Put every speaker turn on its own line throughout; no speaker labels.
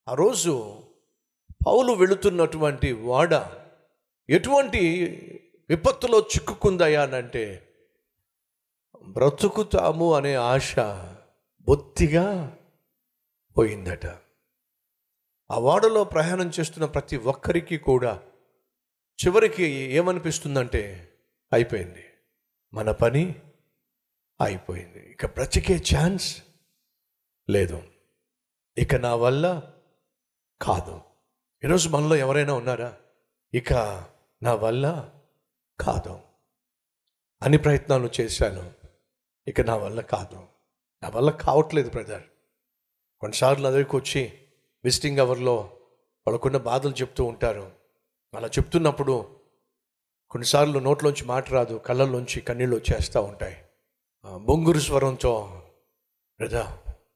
ఆ రోజు పౌలు వెళుతున్నటువంటి వాడ ఎటువంటి విపత్తులో చిక్కుకుందయ్యా అనంటే బ్రతుకుతాము అనే ఆశ బొత్తిగా పోయిందట ఆ వాడలో ప్రయాణం చేస్తున్న ప్రతి ఒక్కరికి కూడా చివరికి ఏమనిపిస్తుందంటే అయిపోయింది మన పని అయిపోయింది ఇక బ్రతికే ఛాన్స్ లేదు ఇక నా వల్ల కాదు ఈరోజు మనలో ఎవరైనా ఉన్నారా ఇక నా వల్ల కాదు అన్ని ప్రయత్నాలు చేశాను ఇక నా వల్ల కాదు నా వల్ల కావట్లేదు బ్రదర్ కొన్నిసార్లు నా దగ్గరికి వచ్చి విజిటింగ్ అవర్లో వాళ్ళకున్న బాధలు చెప్తూ ఉంటారు అలా చెప్తున్నప్పుడు కొన్నిసార్లు నోట్లోంచి మాట రాదు కళ్ళల్లోంచి కన్నీళ్ళు వచ్చేస్తూ ఉంటాయి ఆ, బొంగురు స్వరంతో బ్రదర్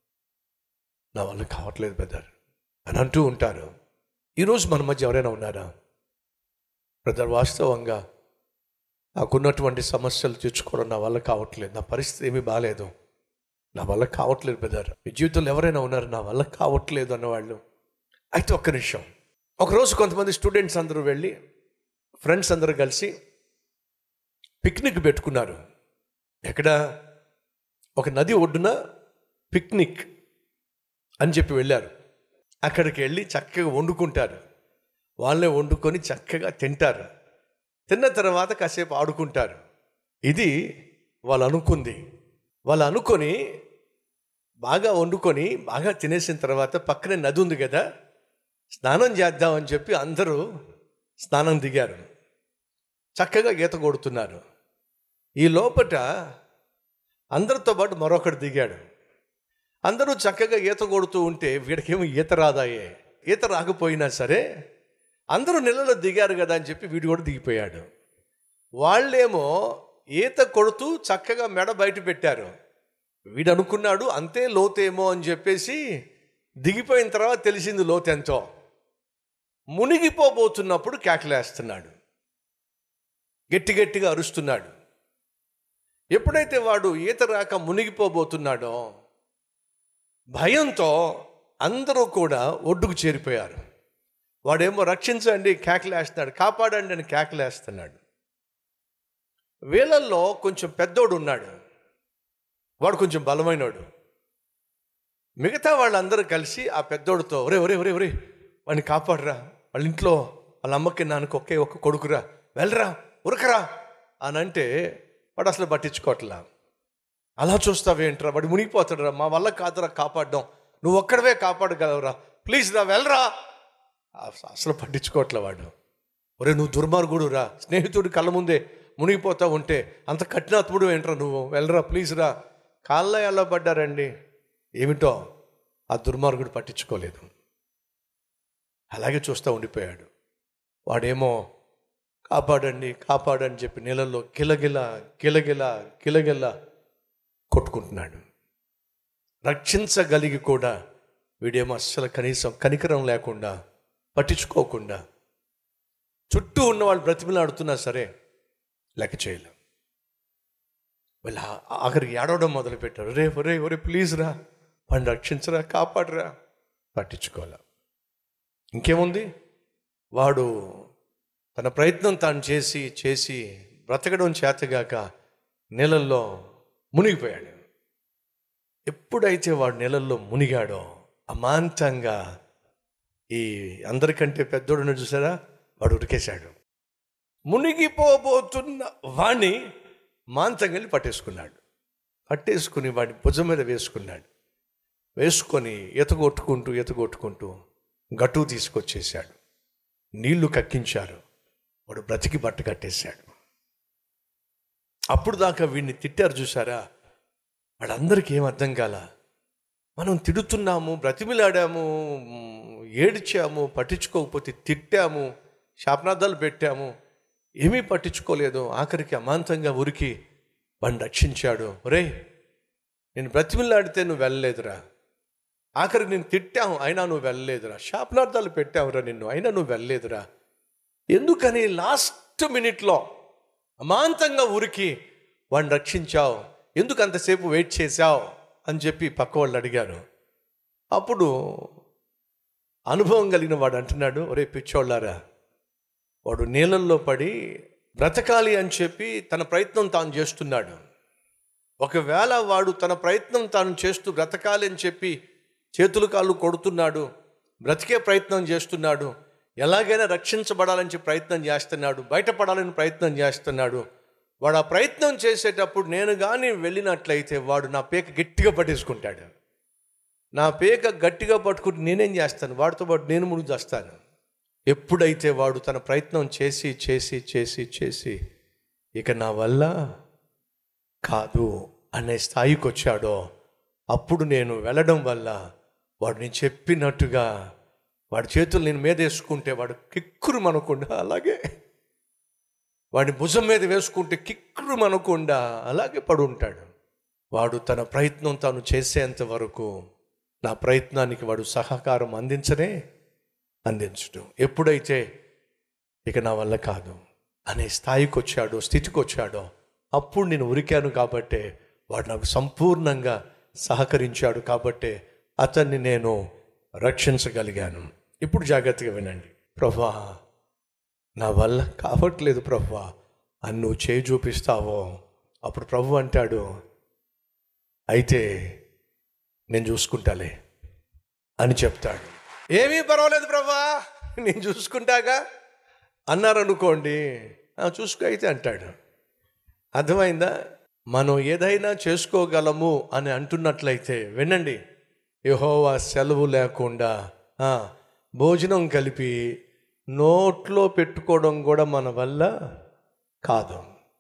నా వల్ల కావట్లేదు బ్రదర్ అని అంటూ ఉంటారు ఈరోజు మన మధ్య ఎవరైనా ఉన్నారా బ్రదర్ వాస్తవంగా నాకున్నటువంటి సమస్యలు తెచ్చుకోవడం నా వల్ల కావట్లేదు నా పరిస్థితి ఏమీ బాగాలేదు నా వల్ల కావట్లేదు బ్రదర్ మీ జీవితంలో ఎవరైనా ఉన్నారు నా వల్ల కావట్లేదు అన్నవాళ్ళు అయితే ఒక్క నిమిషం ఒకరోజు కొంతమంది స్టూడెంట్స్ అందరూ వెళ్ళి ఫ్రెండ్స్ అందరూ కలిసి పిక్నిక్ పెట్టుకున్నారు ఎక్కడ ఒక నది ఒడ్డున పిక్నిక్ అని చెప్పి వెళ్ళారు అక్కడికి వెళ్ళి చక్కగా వండుకుంటారు వాళ్ళే వండుకొని చక్కగా తింటారు తిన్న తర్వాత కాసేపు ఆడుకుంటారు ఇది వాళ్ళు అనుకుంది వాళ్ళు అనుకొని బాగా వండుకొని బాగా తినేసిన తర్వాత పక్కనే నది ఉంది కదా స్నానం చేద్దామని చెప్పి అందరూ స్నానం దిగారు చక్కగా ఈత కొడుతున్నారు ఈ లోపట అందరితో పాటు మరొకడు దిగాడు అందరూ చక్కగా ఈత కొడుతూ ఉంటే వీడికేమో ఈత రాదాయే ఈత రాకపోయినా సరే అందరూ నెలలో దిగారు కదా అని చెప్పి వీడు కూడా దిగిపోయాడు వాళ్ళేమో ఈత కొడుతూ చక్కగా మెడ బయట పెట్టారు వీడు అనుకున్నాడు అంతే లోతేమో అని చెప్పేసి దిగిపోయిన తర్వాత తెలిసింది లోతెంతో మునిగిపోబోతున్నప్పుడు కేకలేస్తున్నాడు గట్టి గట్టిగా అరుస్తున్నాడు ఎప్పుడైతే వాడు ఈత రాక మునిగిపోబోతున్నాడో భయంతో అందరూ కూడా ఒడ్డుకు చేరిపోయారు వాడేమో రక్షించండి కేకలేస్తున్నాడు కాపాడండి అని కేకలేస్తున్నాడు వీళ్ళల్లో కొంచెం పెద్దోడు ఉన్నాడు వాడు కొంచెం బలమైనోడు మిగతా వాళ్ళందరూ కలిసి ఆ పెద్దోడితో ఒరే ఒరే ఒరే ఒరే వాడిని కాపాడరా వాళ్ళ ఇంట్లో వాళ్ళ అమ్మకి నాన్నకి ఒకే ఒక్క కొడుకురా వెళ్ళరా ఉరకరా అని అంటే వాడు అసలు పట్టించుకోవట్లా అలా చూస్తావేంట్రా వాడు మునిగిపోతాడురా మా వల్ల కాదురా కాపాడడం నువ్వు ఒక్కడవే కాపాడగలవురా ప్లీజ్ రా వెళ్ళరా అస- అసలు పట్టించుకోవట్లే వాడు ఒరే నువ్వు దుర్మార్గుడు రా స్నేహితుడి కళ్ళ ముందే మునిగిపోతా ఉంటే అంత కఠినాత్ముడు ఏంట్రా నువ్వు వెళ్ళరా ప్లీజ్ రా కాళ్ళ ఎలా పడ్డారండి ఏమిటో ఆ దుర్మార్గుడు పట్టించుకోలేదు అలాగే చూస్తూ ఉండిపోయాడు వాడేమో కాపాడండి కాపాడని చెప్పి నీళ్ళల్లో గిలగిల గిలగిల గిలగిల కొట్టుకుంటున్నాడు రక్షించగలిగి కూడా వీడేమో అస్సలు కనీసం కనికరం లేకుండా పట్టించుకోకుండా చుట్టూ ఉన్న వాళ్ళు బ్రతిమలాడుతున్నా సరే లెక్క చేయలేం వీళ్ళు ఆ- ఆఖరికి ఏడవడం మొదలుపెట్టారు రే ఒరే ఒరే ప్లీజ్ రా వాడిని రక్షించరా కాపాడరా పట్టించుకోలే ఇంకేముంది వాడు తన ప్రయత్నం తాను చేసి చేసి బ్రతకడం చేతగాక నీళ్ళల్లో మునిగిపోయాడు ఎప్పుడైతే వాడు నీళ్ళల్లో మునిగాడో అమాంతంగా ఈ అందరికంటే పెద్దోడును చూసారా వాడు ఉరికేశాడు మునిగిపోబోతున్న వాణ్ణి మాంతంగా వెళ్ళి పట్టేసుకున్నాడు పట్టేసుకుని వాడి భుజం మీద వేసుకున్నాడు వేసుకొని ఎతగొట్టుకుంటూ ఎతగొట్టుకుంటూ గట్టు తీసుకొచ్చేసాడు నీళ్లు కక్కించారు వాడు బ్రతికి బట్ట కట్టేశాడు అప్పుడు దాకా వీడిని తిట్టారు చూసారా వాళ్ళందరికీ ఏం అర్థం కాల మనం తిడుతున్నాము బ్రతిమిలాడాము మ్, ఏడ్చాము పట్టించుకోకపోతే తిట్టాము శాపనార్థాలు పెట్టాము ఏమీ పట్టించుకోలేదు ఆఖరికి అమాంతంగా ఉరికి వాడిని రక్షించాడు ఒరే నేను బ్రతిమిలాడితే నువ్వు వెళ్ళలేదురా ఆఖరికి నేను తిట్టాము అయినా నువ్వు వెళ్ళలేదురా శాపనార్థాలు పెట్టావురా నిన్ను అయినా నువ్వు వెళ్ళలేదురా ఎందుకని లాస్ట్ మినిట్లో అమాంతంగా ఉరికి వాడిని రక్షించావు ఎందుకు అంతసేపు వెయిట్ చేశావు అని చెప్పి పక్క వాళ్ళు అడిగారు అప్పుడు అనుభవం కలిగిన వాడు అంటున్నాడు ఒరే పిచ్చోళ్ళారా వాడు నీళ్ళల్లో పడి బ్రతకాలి అని చెప్పి తన ప్రయత్నం తాను చేస్తున్నాడు ఒకవేళ వాడు తన ప్రయత్నం తాను చేస్తూ బ్రతకాలి అని చెప్పి చేతులు కాళ్ళు కొడుతున్నాడు బ్రతికే ప్రయత్నం చేస్తున్నాడు ఎలాగైనా రక్షించబడాలని చెప్పి ప్రయత్నం చేస్తున్నాడు బయటపడాలని ప్రయత్నం చేస్తున్నాడు వాడు ఆ ప్రయత్నం చేసేటప్పుడు నేను కానీ వెళ్ళినట్లయితే వాడు నా పేక గట్టిగా పట్టేసుకుంటాడు నా పేక గట్టిగా పట్టుకుంటే నేనేం చేస్తాను వాడితో పాటు నేను ముందు చేస్తాను ఎప్పుడైతే వాడు తన ప్రయత్నం చేసి చేసి చేసి చేసి ఇక నా వల్ల కాదు అనే స్థాయికి వచ్చాడో అప్పుడు నేను వెళ్ళడం వల్ల వాడు నేను చెప్పినట్టుగా వాడి చేతులు నేను మీద వేసుకుంటే వాడు కిక్కురు మనకుండా అలాగే వాడి భుజం మీద వేసుకుంటే కిక్కురు మనకుండా అలాగే పడి ఉంటాడు వాడు తన ప్రయత్నం తాను చేసేంత వరకు నా ప్రయత్నానికి వాడు సహకారం అందించనే అందించడం ఎప్పుడైతే ఇక నా వల్ల కాదు అనే స్థాయికి వచ్చాడో స్థితికి వచ్చాడో అప్పుడు నేను ఉరికాను కాబట్టే వాడు నాకు సంపూర్ణంగా సహకరించాడు కాబట్టే అతన్ని నేను రక్షించగలిగాను ఇప్పుడు జాగ్రత్తగా వినండి ప్రభా నా వల్ల కావట్లేదు ప్రభా అని నువ్వు చేయి చూపిస్తావో అప్పుడు ప్రభు అంటాడు అయితే నేను చూసుకుంటాలే అని చెప్తాడు ఏమీ పర్వాలేదు ప్రభా నేను చూసుకుంటాగా అన్నారనుకోండి "ఆ, చూసుకో అయితే అంటాడు అర్థమైందా మనం ఏదైనా చేసుకోగలము అని అంటున్నట్లయితే వినండి యహోవా సెలవు లేకుండా ఆ, భోజనం కలిపి నోట్లో పెట్టుకోవడం కూడా మన వల్ల కాదు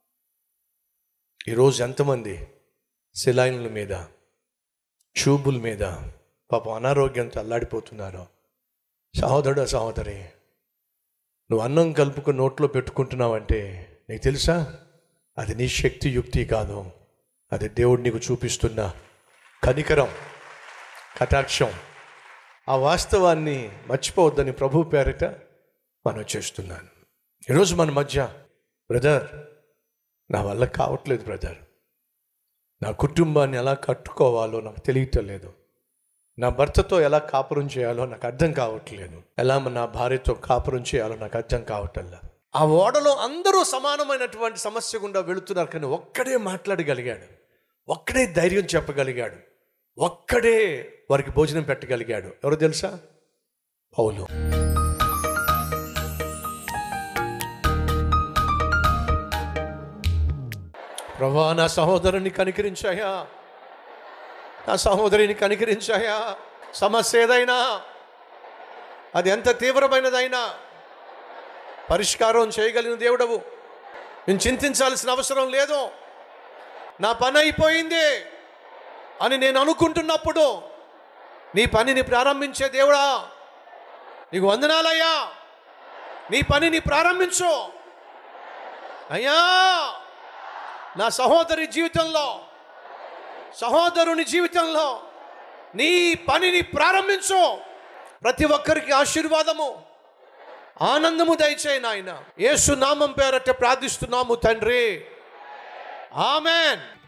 ఈరోజు ఎంతమంది సిలైన్ల మీద ట్యూబుల మీద పాపం అనారోగ్యంతో అల్లాడిపోతున్నారు సహోదరుడు సహోదరి నువ్వు అన్నం కలుపుకు నోట్లో పెట్టుకుంటున్నావంటే నీకు తెలుసా అది నీ శక్తి యుక్తి కాదు అది దేవుడు నీకు చూపిస్తున్న కనికరం కటాక్షం ఆ వాస్తవాన్ని మర్చిపోవద్దని ప్రభు పేరిట మనం చేస్తున్నాను ఈరోజు మన మధ్య బ్రదర్ నా వల్ల కావట్లేదు బ్రదర్ నా కుటుంబాన్ని ఎలా కట్టుకోవాలో నాకు తెలియటం లేదు నా భర్తతో ఎలా కాపురం చేయాలో నాకు అర్థం కావట్లేదు ఎలా నా భార్యతో కాపురం చేయాలో నాకు అర్థం కావట్లేదు ఆ ఓడలో అందరూ సమానమైనటువంటి సమస్య గుండా వెళుతున్నారు కానీ ఒక్కడే మాట్లాడగలిగాడు ఒక్కడే ధైర్యం చెప్పగలిగాడు ఒక్కడే వారికి భోజనం పెట్టగలిగాడు ఎవరు తెలుసా పౌలు ప్రభా నా సహోదరుని కనికరించాయా నా సహోదరిని కనికరించాయా సమస్య ఏదైనా అది ఎంత తీవ్రమైనదైనా పరిష్కారం చేయగలిగిన దేవుడవు నేను చింతించాల్సిన అవసరం లేదు నా పని అయిపోయింది అని నేను అనుకుంటున్నప్పుడు నీ పనిని ప్రారంభించే దేవుడా నీకు వందనాలయ్యా నీ పనిని ప్రారంభించు అయ్యా నా సహోదరి జీవితంలో సహోదరుని జీవితంలో నీ పనిని ప్రారంభించు ప్రతి ఒక్కరికి ఆశీర్వాదము ఆనందము దయచేయి నాయన యేసు నామం పేరట ప్రార్థిస్తున్నాము తండ్రి ఆమెన్